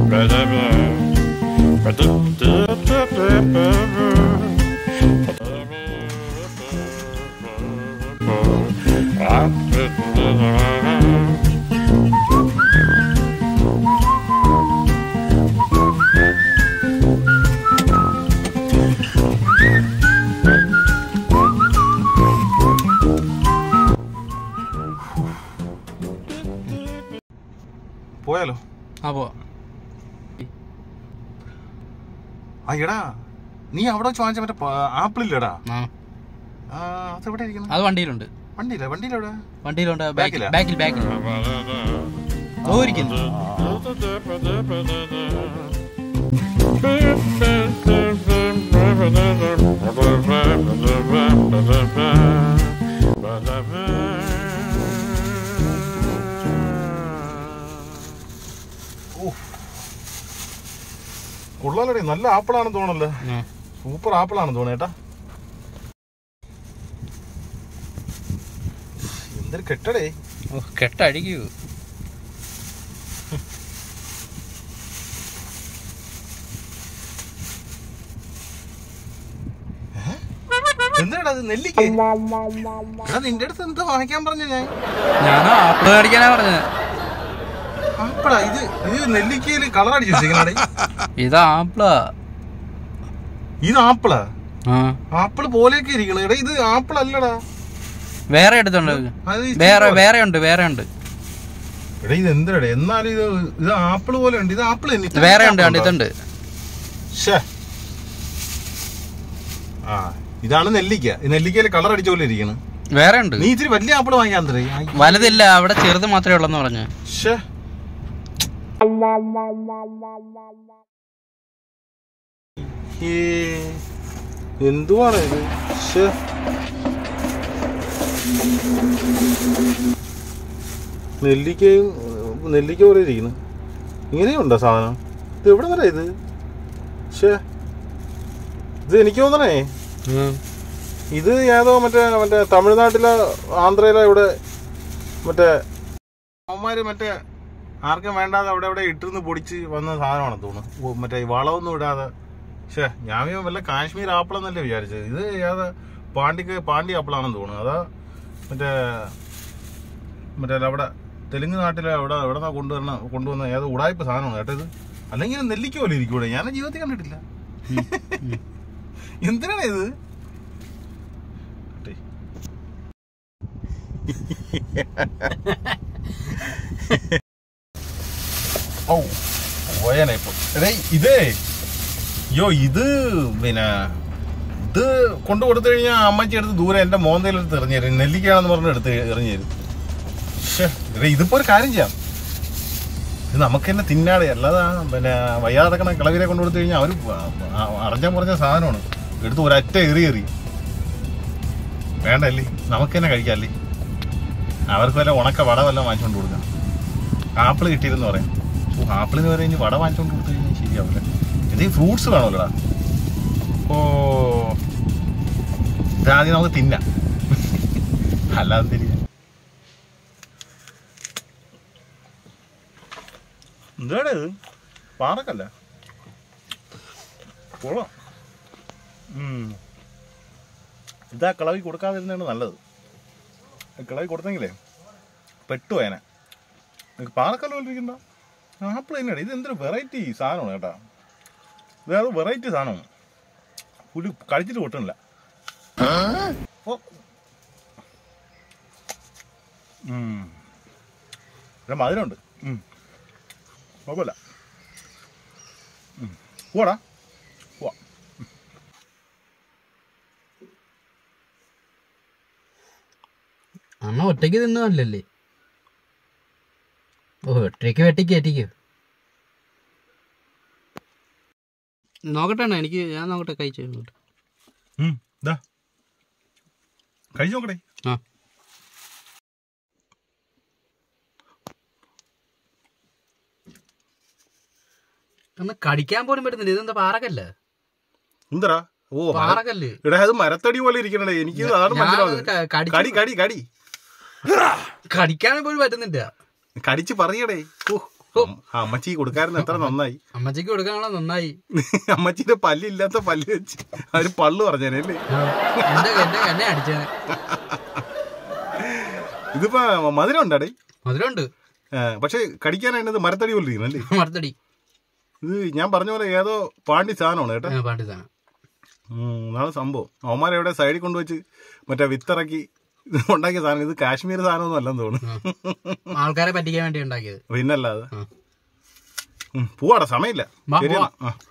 പോയാലോ ആ പോവാ ആ എടാ നീ അവിടെ വെച്ച് വാങ്ങിച്ച മറ്റേ ആപ്പിൾ ഇല്ലടാ ആ അത് എവിടെ ഇരിക്കുന്നു അത് വണ്ടിയിലുണ്ട് വണ്ടിയില്ല വണ്ടിയിലെവിടെ വണ്ടിയിലുണ്ട് ബാക്കിൽ ബാക്കിലാ? ബാക്കിൽ ബാക്കിൽ ഓ ഇരിക്കുന്നു കൊള്ളാലടേ നല്ല ആപ്പിളാണെന്ന് തോന്നല്ലോ ആ. സൂപ്പർ ആപ്പിളാണെന്ന് തോന്നേട്ടാ എന്തൊരു കെട്ടടേ ഓ കെട്ടടിക്കൂ എന്താടാ അത് നെല്ലിക്ക എടാ നിന്റെ അടുത്ത് എന്താ വാങ്ങിക്കാൻ പറഞ്ഞു ഞാൻ ഞാൻ ആപ്പിൾ മേടിക്കാനാ പറഞ്ഞത് ആപ്പിളാ ഇത് ഇത് നെല്ലിക്കയില് കളർ അടിച്ചു വെച്ചിരിക്കണേ ഇത് ആപ്പിളാ ഇത് ആപ്പിളാ ആ ആപ്പിള് പോലെയൊക്കെ ഇരിക്കണ എടാ ഇത് ആപ്പിൾ അല്ലടാ വേറെ എടുത്തുണ്ട് അത് ഈ വേറെ ചീര- വേറെ ഉണ്ട് വേറെ ഉണ്ട് എടാ ഇത് എന്തിനാ എന്നാലും ഇത് ഇത് ആപ്പിൾ പോലെ ഉണ്ട് ഇത് ആപ്പിൾ തന്നെ ഇത്ര വേറെ ഉണ്ട് ആപ്പിൾ കണ്ടോ ഉണ്ടോ? ഇതുണ്ട് ശ്ശേ. ആ ഇതാണ് നെല്ലിക്ക ഈ നെല്ലിക്കയില് കളർ അടിച്ച പോലെ ഇരിക്കണം വേറെ ഉണ്ട് നീ ഇത്തിരി വലിയ ആപ്പിൾ വാങ്ങിക്കാൻ തരേ വലുതില്ല അവിടെ ചെറുത് മാത്രമേ ഉള്ളെന്ന് പറഞ്ഞു ശ്ശേ. ഈ എന്തുവാണ് ഇത് ശ്ശേ. നെല്ലിക്കയും ഏർ, നെല്ലിക്ക പോലെ ഇരിക്കുന്നു ഇങ്ങനെയുണ്ടോ സാധനം ഇത് എവിടെ നിന്നാ ഇത് ശ്ശേ ഇത് എനിക്ക് തോന്നണേ ഇത് ഏതോ മറ്റേ മറ്റേ തമിഴ്നാട്ടിലോ ആന്ധ്രയിലോ ഇവിടെ മറ്റേ അവന്മാര് മറ്റേ ആർക്കും വേണ്ടാതെ അവിടെ അവിടെ ഇട്ടിരുന്ന് പൊടിച്ച് വന്ന സാധനമാണെന്ന് തോന്നുന്നു ഓ, മറ്റേ ഈ വളമൊന്നും ഇടാതെ പക്ഷേ ഞാൻ വിചാരിച്ചു വല്ല കാശ്മീർ ആപ്പിളെന്നല്ലേ വിചാരിച്ചത് ഇത് ഏതാ പാണ്ടിക്ക് പാണ്ടി ആപ്പിളാണെന്ന് തോന്നുന്നു അതാ മറ്റേ മറ്റേ അവിടെ തെലുങ്ക് നാട്ടിലെ അവിടെ എവിടെ നിന്നാ കൊണ്ടുവരണ കൊണ്ടുവന്ന ഏതോ ഉടായ്പ സാധനമാണ് കേട്ടോ ഇത് അല്ലെങ്കിൽ നെല്ലിക്ക പോലെ ഇരിക്കൂടെ ഞാൻ ജീവിതത്തിൽ കണ്ടിട്ടില്ല എന്തിനാണ് ഇത് ട്ടെ. ഓ പോയാനെ ഇപ്പൊ എടേ ഇതേ യോ ഇത് പിന്നെ ഇത് കൊണ്ടു കൊടുത്തു കഴിഞ്ഞാൽ അമ്മച്ചി എടുത്ത് ദൂരെ എന്റെ മോന്തയിലെടുത്ത് എറിഞ്ഞു തരും നെല്ലിക്കാണെന്ന് പറഞ്ഞ് എടുത്ത് എറിഞ്ഞു തരും ശ്ശേ, എടേ, ഇതിപ്പോ ഒരു കാര്യം ചെയ്യാം ഇത് നമുക്ക് തന്നെ തിന്നാടെ അല്ലാതെ പിന്നെ വയ്യാതക്കണ കിളവിരെ കൊണ്ടു കൊടുത്തു കഴിഞ്ഞാൽ അവർ അറിഞ്ഞ പറഞ്ഞ സാധനമാണ് എടുത്ത് ഒരറ്റ എറി എറി വേണ്ടല്ലേ നമുക്ക് തന്നെ കഴിക്കാല്ലേ അവർക്ക് വല്ല ഉണക്ക വട വല്ല വാങ്ങിച്ചുകൊണ്ട് കൊടുക്കാം ആപ്പിൾ കിട്ടിയിരുന്ന് പറയാം ഓ ആപ്പിളിന് വരെ ഇനി വട വാങ്ങിച്ചുകൊണ്ട് കൊടുത്തു കഴിഞ്ഞാൽ ശരിയാവില്ല ഇത് ഈ ഫ്രൂട്ട്സ് വേണമല്ലോടാ ഓ ഇതാദ്യം നമുക്ക് തിന്നാം അല്ലാതെ തിരിയാ എന്താണ് ഇത് പാറക്കല്ല കൊള്ളാം ഉം. ഇതാ കിളവി കൊടുക്കാതിരുന്നതാണ് നല്ലത് കിളവി കൊടുത്തെങ്കിലേ പെട്ടു അതിനെ നിനക്ക് പാലക്കല്ല പോലെ ഇരിക്കണ്ട ആപ്പിൾ തന്നെയാണ് ഇത് എന്തൊരു വെറൈറ്റി സാധനമാണ് കേട്ടാ വേറെ വെറൈറ്റി സാധനമാണ് പുലി കഴിച്ചിട്ട് പൊട്ടണില്ല ഓ. ഉം. ഇവിടെ മധുരമുണ്ട് ഉം. കുഴപ്പമില്ല ഉം. പോവാടാ പോവാ അമ്മ ഒറ്റയ്ക്ക് തിന്നുമല്ലല്ലേ ഓ ഒറ്റയ്ക്ക് വെട്ടിക്ക് ഏറ്റിക്കോ നോക്കട്ടെ അണ്ണാ, എനിക്ക് ഞാൻ നോക്കട്ടെ കഴിച്ചു നോക്കട്ടെ ഉം. ദാ കഴിച്ചു നോക്കട്ടെ ആ ഒന്ന് കടിക്കാൻ പോലും പറ്റുന്നില്ല ഇതെന്താ പാറക്കല്ല എന്തടാ ഓ മര- പാറക്കല്ല് എടാ അത് മരത്തടി പോലെ ഇരിക്കണേ എനിക്ക് അതാണ് ഞാൻ മനസ്സിലാവുന്നത് ക- കടിച്ചു- കടി കടി കടി കടിക്കാൻ പോലും പറ്റുന്നില്ല കടിച്ച് പറയടേ ഓ ആ, അമ്മച്ചി കൊടുക്കാറുണ്ട് എത്ര നന്നായി അമ്മച്ചിക്ക് കൊടുക്കാനുള്ള നന്നായി അമ്മച്ചിന്റെ പല്ലില്ലാത്ത പല്ല് വെച്ച് അവര് പള്ളു പറഞ്ഞേനല്ലേ ആ, എന്റെ എന്നെ എന്നെ അടിച്ചേനെ ഇതിപ്പോ മധുരം ഉണ്ടാടേ മധുരമുണ്ട് പക്ഷെ കടിക്കാനായിട്ട് ഇത് മരത്തടി പോലെ ഇരിക്കുന്നല്ലേ മറുത്തടി ഇത് ഞാൻ പറഞ്ഞ പോലെ ഏതോ പാണ്ടി സാധനമാണ് കേട്ടോ പാട്ടി സാധനം ഉം, അതാണ് സംഭവം അവന്മാരെ എവിടെ സൈഡിൽ കൊണ്ടുവച്ച് മറ്റേ വിത്തിറക്കി ഇത് ഉണ്ടാക്കിയ സാധനം ഇത് കാശ്മീർ സാധനമൊന്നും അല്ലെന്ന് തോന്നുന്നു ആൾക്കാരെ പറ്റിക്കാൻ വേണ്ടി ഉണ്ടാക്കിയത് പിന്നല്ലാതെ ആ. ഉം, പോവാടാ സമയമില്ല വാ, ശരി പോവാം. എന്നാ. ആ